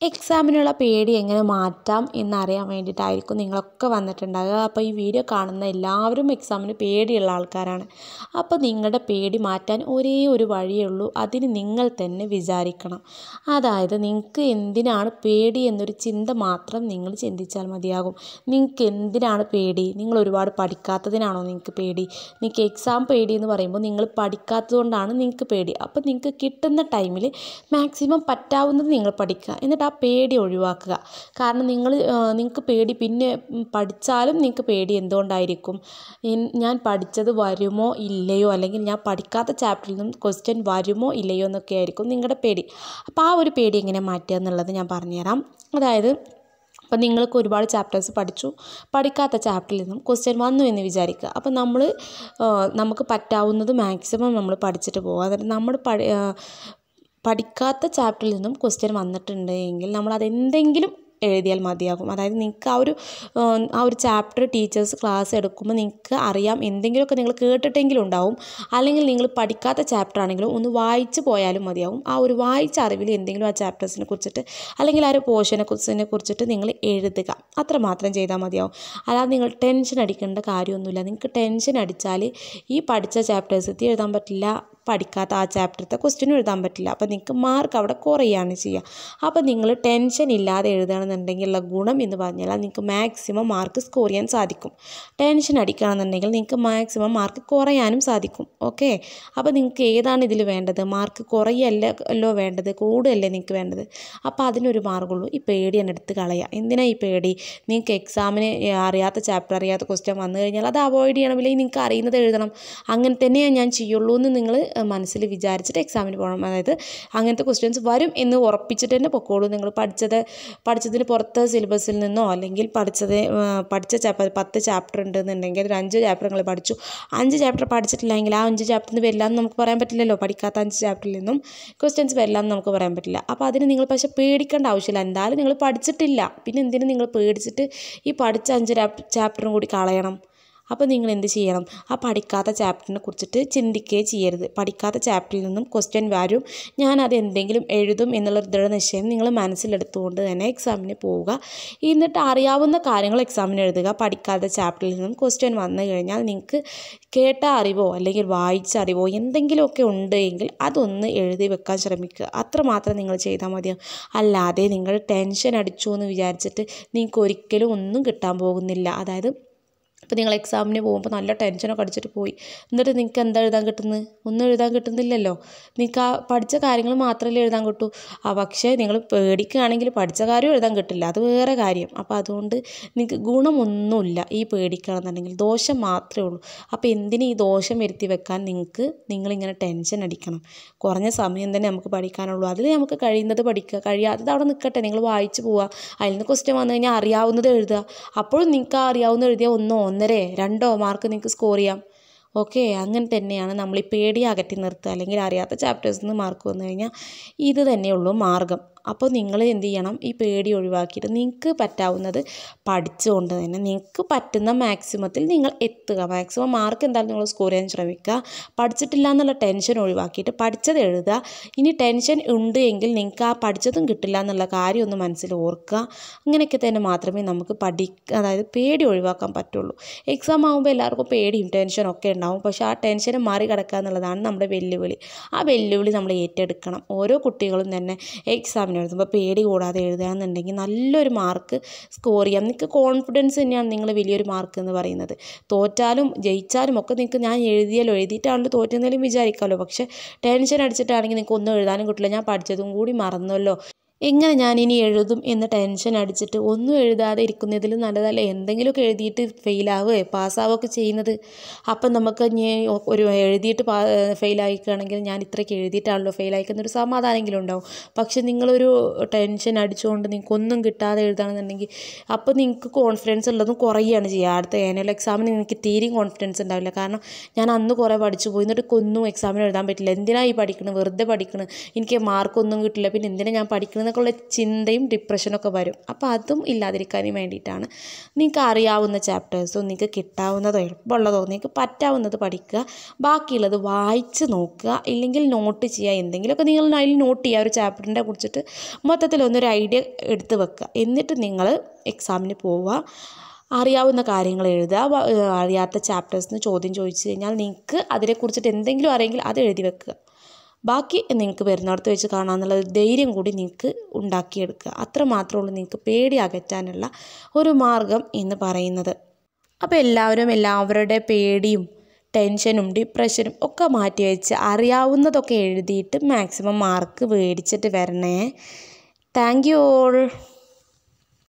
എക്സാമിനുള്ള പേടി എങ്ങനെ മാറ്റാം എന്നറിയാൻ വേണ്ടിയിട്ടായിരിക്കും നിങ്ങളൊക്കെ വന്നിട്ടുണ്ടാകുക അപ്പോൾ ഈ വീഡിയോ കാണുന്ന എല്ലാവരും എക്സാമിന് പേടിയുള്ള ആൾക്കാരാണ് അപ്പോൾ നിങ്ങളുടെ പേടി മാറ്റാൻ ഒരേ ഒരു വഴിയേ ഉള്ളൂ അതിന് നിങ്ങൾ തന്നെ വിചാരിക്കണം അതായത് നിങ്ങൾക്ക് എന്തിനാണ് പേടി എന്നൊരു ചിന്ത മാത്രം നിങ്ങൾ ചിന്തിച്ചാൽ മതിയാകും നിങ്ങൾക്ക് എന്തിനാണ് പേടി നിങ്ങൾ ഒരുപാട് പഠിക്കാത്തതിനാണോ നിങ്ങൾക്ക് പേടി നിങ്ങൾക്ക് എക്സാം പേടി എന്ന് പറയുമ്പോൾ നിങ്ങൾ പഠിക്കാത്തതുകൊണ്ടാണ് നിങ്ങൾക്ക് പേടി അപ്പോൾ നിങ്ങൾക്ക് കിട്ടുന്ന ടൈമിൽ മാക്സിമം പറ്റാവുന്നത് നിങ്ങൾ പഠിക്കുക എന്നിട്ട് ആ പേടി ഒഴിവാക്കുക കാരണം നിങ്ങൾ നിങ്ങൾക്ക് പേടി പിന്നെ ഉം, പഠിച്ചാലും നിങ്ങൾക്ക് പേടി എന്തുകൊണ്ടായിരിക്കും ഇൻ- ഞാൻ പഠിച്ചത് വരുമോ ഇല്ലയോ അല്ലെങ്കിൽ ഞാൻ പഠിക്കാത്ത ചാപ്റ്ററിൽ നിന്നും ക്വസ്റ്റ്യൻ വരുമോ ഇല്ലയോ എന്നൊക്കെ ആയിരിക്കും നിങ്ങളുടെ പേടി അപ്പോൾ ആ ഒരു പേടി എങ്ങനെ മാറ്റുക എന്നുള്ളത് ഞാൻ പറഞ്ഞുതരാം അതായത് അപ്പം നിങ്ങൾക്ക് ഒരുപാട് ചാപ്റ്റേഴ്സ് പഠിച്ചു പഠിക്കാത്ത ചാപ്റ്ററിൽ നിന്നും ക്വസ്റ്റ്യൻ വന്നു എന്ന് വിചാരിക്കുക അപ്പം നമ്മൾ നമുക്ക് പറ്റാവുന്നത് മാക്സിമം നമ്മൾ പഠിച്ചിട്ട് പോകുക അതായത് നമ്മൾ പഠി ആ, പഠിക്കാത്ത ചാപ്റ്ററിൽ നിന്നും ക്വസ്റ്റ്യൻ വന്നിട്ടുണ്ട് എങ്കിൽ നമ്മൾ അതെന്തെങ്കിലും എഴുതിയാൽ മതിയാകും അതായത് നിങ്ങൾക്ക് ആ ഒരു ആ, ആ ഒരു ചാപ്റ്റർ ടീച്ചേഴ്സ് ക്ലാസ് എടുക്കുമ്പോൾ നിങ്ങൾക്ക് അറിയാം എന്തെങ്കിലുമൊക്കെ നിങ്ങൾ കേട്ടിട്ടെങ്കിലും ഉണ്ടാവും അല്ലെങ്കിൽ നിങ്ങൾ പഠിക്കാത്ത ചാപ്റ്റർ ആണെങ്കിലും ഒന്ന് വായിച്ച് പോയാലും മതിയാവും ആ ഒരു വായിച്ച അറിവിൽ എന്തെങ്കിലും ആ ചാപ്റ്റേഴ്സിനെ കുറിച്ചിട്ട് അല്ലെങ്കിൽ ആ ഒരു പോർഷനെ കുറിച്ചിനെ കുറിച്ചിട്ട് നിങ്ങൾ എഴുതുക അത്ര മാത്രം ചെയ്താൽ മതിയാവും അല്ലാതെ നിങ്ങൾ ടെൻഷൻ അടിക്കേണ്ട കാര്യമൊന്നുമില്ല നിങ്ങൾക്ക് ടെൻഷൻ അടിച്ചാൽ ഈ പഠിച്ച ചാപ്റ്റേഴ്സ് എത്തി എഴുതാൻ പറ്റില്ല പഠിക്കാത്ത ആ ചാപ്റ്ററത്തെ ക്വസ്റ്റ്യനും എഴുതാൻ പറ്റില്ല അപ്പോൾ നിങ്ങൾക്ക് മാർക്ക് അവിടെ കുറയാണ് ചെയ്യുക അപ്പോൾ നിങ്ങൾ ടെൻഷൻ ഇല്ലാതെ എഴുതുകയാണെന്നുണ്ടെങ്കിലുള്ള ഗുണം എന്ന് പറഞ്ഞാൽ നിങ്ങൾക്ക് മാക്സിമം മാർക്ക് സ്കോർ ചെയ്യാൻ സാധിക്കും ടെൻഷൻ അടിക്കുകയാണെന്നുണ്ടെങ്കിൽ നിങ്ങൾക്ക് മാക്സിമം മാർക്ക് കുറയാനും സാധിക്കും ഓക്കെ അപ്പോൾ നിങ്ങൾക്ക് ഏതാണ് ഇതിൽ വേണ്ടത് മാർക്ക് കുറയല്ല അല്ലോ വേണ്ടത് കൂടുകയല്ലേ നിങ്ങൾക്ക് വേണ്ടത് അപ്പോൾ അതിനൊരു മാർഗ്ഗമുള്ളൂ ഈ പേടി തന്നെ എടുത്ത് കളയുക എന്തിനാ ഈ പേടി നിങ്ങൾക്ക് എക്സാമിന് അറിയാത്ത ചാപ്റ്റർ അറിയാത്ത ക്വസ്റ്റ്യൻ വന്നു കഴിഞ്ഞാൽ അത് അവോയ്ഡ് ചെയ്യണം ഇല്ലെങ്കിൽ നിങ്ങൾക്ക് അറിയുന്നത് എഴുതണം അങ്ങനെ തന്നെയേ ഞാൻ ചെയ്യുള്ളൂ എന്ന് നിങ്ങൾ മനസ്സിൽ വിചാരിച്ചിട്ട് എക്സാമിന് പോകണം അതായത് അങ്ങനത്തെ ക്വസ്റ്റ്യൻസ് വരും എന്ന് ഉറപ്പിച്ചിട്ട് തന്നെ പൊക്കോളൂ നിങ്ങൾ പഠിച്ചത് പഠിച്ചതിന് പുറത്ത് സിലബസിൽ നിന്നോ അല്ലെങ്കിൽ പഠിച്ചത് ആ, പഠിച്ച ചാപ്റ്റർ പത്ത് ചാപ്റ്റർ ഉണ്ടെന്നുണ്ടെങ്കിൽ ഒരു അഞ്ച് ചാപ്റ്റർ നിങ്ങൾ പഠിച്ചു അഞ്ച് ചാപ്റ്റർ പഠിച്ചിട്ടില്ലെങ്കിൽ ആ അഞ്ച് ചാപ്റ്ററിൽ നിന്ന് വരില്ല എന്ന് നമുക്ക് പറയാൻ പറ്റില്ലല്ലോ പഠിക്കാത്ത അഞ്ച് ചാപ്റ്ററിൽ നിന്നും ക്വസ്റ്റ്യൻസ് വരില്ല എന്ന് നമുക്ക് പറയാൻ പറ്റില്ല അപ്പോൾ അതിന് നിങ്ങൾ പക്ഷേ പേടിക്കേണ്ട ആവശ്യമില്ല എന്തായാലും നിങ്ങൾ പഠിച്ചിട്ടില്ല പിന്നെ എന്തിനു നിങ്ങൾ പേടിച്ചിട്ട് ഈ പഠിച്ച അഞ്ച് ചാപ്റ്ററും കൂടി കളയണം അപ്പോൾ നിങ്ങൾ എന്ത് ചെയ്യണം ആ പഠിക്കാത്ത ചാപ്റ്ററിനെ കുറിച്ചിട്ട് ചിന്തിക്കുകയേ ചെയ്യരുത് പഠിക്കാത്ത ചാപ്റ്ററിൽ നിന്നും ക്വസ്റ്റ്യൻ വരും ഞാൻ അത് എന്തെങ്കിലും എഴുതും എന്നുള്ള ദൃഢനിശ്ചയം നിങ്ങൾ മനസ്സിലെടുത്തുകൊണ്ട് തന്നെ എക്സാമിന് പോവുക എന്നിട്ട് അറിയാവുന്ന കാര്യങ്ങൾ എക്സാമിന് എഴുതുക പഠിക്കാത്ത ചാപ്റ്ററിൽ നിന്നും ക്വസ്റ്റ്യൻ വന്നു കഴിഞ്ഞാൽ നിങ്ങൾക്ക് കേട്ട അറിവോ അല്ലെങ്കിൽ വായിച്ച അറിവോ എന്തെങ്കിലുമൊക്കെ ഉണ്ട് എങ്കിൽ അതൊന്ന് എഴുതി വെക്കാൻ ശ്രമിക്കുക അത്രമാത്രം നിങ്ങൾ ചെയ്താൽ മതിയാവും അല്ലാതെ നിങ്ങൾ ടെൻഷൻ അടിച്ചു എന്ന് വിചാരിച്ചിട്ട് നിങ്ങൾക്ക് ഒരിക്കലും ഒന്നും കിട്ടാൻ പോകുന്നില്ല അതായത് ഇപ്പോൾ നിങ്ങൾ എക്സാമിന് പോകുമ്പോൾ നല്ല ടെൻഷനൊക്കെ അടിച്ചിട്ട് പോയി എന്നിട്ട് നിങ്ങൾക്ക് എന്താ എഴുതാൻ കിട്ടുന്നത് ഒന്നും എഴുതാൻ കിട്ടുന്നില്ലല്ലോ നിങ്ങൾക്ക് ആ പഠിച്ച കാര്യങ്ങൾ മാത്രമല്ലേ എഴുതാൻ കിട്ടൂ ആ പക്ഷേ നിങ്ങൾ പേടിക്കുകയാണെങ്കിൽ പഠിച്ച കാര്യം എഴുതാൻ കിട്ടില്ല അത് വേറെ കാര്യം അപ്പോൾ അതുകൊണ്ട് നിങ്ങൾക്ക് ഗുണമൊന്നുമില്ല ഈ പേടിക്കുകയാണെന്നുണ്ടെങ്കിൽ ദോഷം മാത്രമേ ഉള്ളൂ അപ്പോൾ എന്തിന് ഈ ദോഷം വരുത്തി വെക്കാൻ നിങ്ങൾക്ക് നിങ്ങളിങ്ങനെ ടെൻഷൻ അടിക്കണം കുറഞ്ഞ സമയം തന്നെ നമുക്ക് പഠിക്കാനുള്ളൂ അതിൽ നമുക്ക് കഴിയുന്നത് പഠിക്കുക കഴിയാത്തത് അവിടെ നിൽക്കട്ടെ നിങ്ങൾ വായിച്ച് പോവുക അതിൽ നിന്ന് ക്വസ്റ്റ്യൻ വന്നു കഴിഞ്ഞാൽ അറിയാവുന്നത് എഴുതുക അപ്പോഴും നിങ്ങൾക്ക് ആ അറിയാവുന്ന എഴുതിയ ഒന്നോ ഒന്നര രണ്ടോ മാർക്ക് നിങ്ങൾക്ക് സ്കോർ ചെയ്യാം ഓക്കെ അങ്ങനെ തന്നെയാണ് നമ്മൾ ഈ പേടി അകറ്റി നിർത്തുക അല്ലെങ്കിൽ അറിയാത്ത ചാപ്റ്റേഴ്സിൽ നിന്ന് മാർക്ക് വന്നു കഴിഞ്ഞാൽ ഇത് തന്നെയുള്ളൂ മാർഗം അപ്പോൾ നിങ്ങൾ എന്ത് ചെയ്യണം ഈ പേടി ഒഴിവാക്കിയിട്ട് നിങ്ങൾക്ക് പറ്റാവുന്നത് പഠിച്ചുകൊണ്ട് തന്നെ നിങ്ങൾക്ക് പറ്റുന്ന മാക്സിമത്തിൽ നിങ്ങൾ എത്തുക മാക്സിമം മാർക്ക് എന്തായാലും നിങ്ങൾ സ്കോർ ചെയ്യാൻ ശ്രമിക്കുക പഠിച്ചിട്ടില്ല എന്നുള്ള ടെൻഷൻ ഒഴിവാക്കിയിട്ട് പഠിച്ചത് എഴുതുക ഇനി ടെൻഷൻ ഉണ്ട് എങ്കിൽ നിങ്ങൾക്ക് ആ പഠിച്ചതും കിട്ടില്ല എന്നുള്ള കാര്യം ഒന്ന് മനസ്സിൽ ഓർക്കുക അങ്ങനെയൊക്കെ തന്നെ മാത്രമേ നമുക്ക് പഠി അതായത് പേടി ഒഴിവാക്കാൻ പറ്റുള്ളൂ എക്സാം ആകുമ്പോൾ എല്ലാവർക്കും പേടിയും ടെൻഷനും ഒക്കെ ഉണ്ടാവും പക്ഷേ ആ ടെൻഷനെ മറികടക്കുക എന്നുള്ളതാണ് നമ്മുടെ വെല്ലുവിളി ആ വെല്ലുവിളി നമ്മൾ ഏറ്റെടുക്കണം ഓരോ കുട്ടികളും തന്നെ എക്സാമിന് എഴുതുമ്പോൾ പേടി കൂടാതെ എഴുതുകയാണെന്നുണ്ടെങ്കിൽ നല്ലൊരു മാർക്ക് സ്കോർ ചെയ്യാം നിങ്ങൾക്ക് കോൺഫിഡൻസ് തന്നെയാണ് നിങ്ങൾ വലിയൊരു മാർക്ക് എന്ന് പറയുന്നത് തോറ്റാലും ജയിച്ചാലും ഒക്കെ നിങ്ങൾക്ക് ഞാൻ എഴുതിയാലോ എഴുതിയിട്ടാണല്ലോ തോറ്റെന്നേലും വിചാരിക്കാമല്ലോ പക്ഷേ ടെൻഷൻ അടിച്ചിട്ടാണെങ്കിൽ നിങ്ങൾക്ക് ഒന്നും എഴുതാനും കിട്ടില്ല ഞാൻ പഠിച്ചതും കൂടി മറന്നല്ലോ എങ്ങനെ ഞാൻ ഇനി എഴുതും എന്ന് ടെൻഷൻ അടിച്ചിട്ട് ഒന്നും എഴുതാതെ ഇരിക്കുന്നതിലും നല്ലതല്ല എന്തെങ്കിലുമൊക്കെ എഴുതിയിട്ട് ഫെയിലാവുകയോ പാസ്സാവുകയൊക്കെ ചെയ്യുന്നത് അപ്പം നമുക്ക് ഇനി ഒരു എഴുതിയിട്ട് പാ ഫെയിലായിക്കുകയാണെങ്കിൽ ഞാൻ ഇത്രയ്ക്ക് എഴുതിയിട്ടാണല്ലോ ഫെയിലായിക്കുന്നൊരു സമാധാനമെങ്കിലും ഉണ്ടാവും പക്ഷെ നിങ്ങളൊരു ടെൻഷൻ അടിച്ചുകൊണ്ട് നിങ്ങൾക്ക് ഒന്നും കിട്ടാതെ എഴുതുകയാണെന്നുണ്ടെങ്കിൽ അപ്പോൾ നിങ്ങൾക്ക് കോൺഫിഡൻസ് ഉള്ളതും കുറയുകയാണ് ചെയ്യുക അടുത്ത ആനുവൽ എക്സാമിന് നിങ്ങൾക്ക് തീരെയും കോൺഫിഡൻസ് ഉണ്ടാവില്ല കാരണം ഞാൻ അന്ന് കുറേ പഠിച്ചു പോയി എന്നിട്ട് ഒന്നും എക്സാമിന് എഴുതാൻ പറ്റില്ല എന്തിനാണ് ഈ പഠിക്കുന്നത് വെറുതെ പഠിക്കണം എനിക്ക് മാർക്കൊന്നും കിട്ടില്ല പിന്നെ എന്തിനാണ് ഞാൻ പഠിക്കുന്നത് നിങ്ങൾക്കുള്ള ചിന്തയും ഡിപ്രഷനൊക്കെ വരും അപ്പോൾ അതും ഇല്ലാതിരിക്കാൻ വേണ്ടിയിട്ടാണ് നിങ്ങൾക്ക് അറിയാവുന്ന ചാപ്റ്റേഴ്സോ നിങ്ങൾക്ക് കിട്ടാവുന്നതോ എളുപ്പമുള്ളതോ നിങ്ങൾക്ക് പറ്റാവുന്നത് പഠിക്കുക ബാക്കിയുള്ളത് വായിച്ച് നോക്കുക ഇല്ലെങ്കിൽ നോട്ട് ചെയ്യുക എന്തെങ്കിലുമൊക്കെ നിങ്ങൾ അതിൽ നോട്ട് ചെയ്യുക ഒരു ചാപ്റ്ററിനെ കുറിച്ചിട്ട് മൊത്തത്തിൽ ഒന്നൊരു ഐഡിയ എടുത്ത് വെക്കുക എന്നിട്ട് നിങ്ങൾ എക്സാമിന് പോവുക അറിയാവുന്ന കാര്യങ്ങൾ എഴുതുക വ- ഏഹ് അറിയാത്ത ചാപ്റ്റേഴ്സിന് ചോദ്യം ചോദിച്ചു കഴിഞ്ഞാൽ നിങ്ങൾക്ക് അതിനെക്കുറിച്ചിട്ട് എന്തെങ്കിലും അറിയെങ്കിൽ അത് എഴുതി വെക്കുക ബാക്കി നിങ്ങൾക്ക് വരുന്നിടത്ത് വെച്ച് കാണാമെന്നുള്ള ഒരു ധൈര്യം കൂടി നിങ്ങൾക്ക് ഉണ്ടാക്കിയെടുക്കുക അത്ര മാത്രമേ ഉള്ളൂ നിങ്ങൾക്ക് പേടി അകറ്റാനുള്ള ഒരു മാർഗം എന്ന് പറയുന്നത് അപ്പോൾ എല്ലാവരും എല്ലാവരുടെ പേടിയും ടെൻഷനും ഡിപ്രഷനും ഒക്കെ മാറ്റി വെച്ച് അറിയാവുന്നതൊക്കെ എഴുതിയിട്ട് മാക്സിമം മാർക്ക് മേടിച്ചിട്ട് വരണേ താങ്ക് യു ഓൾ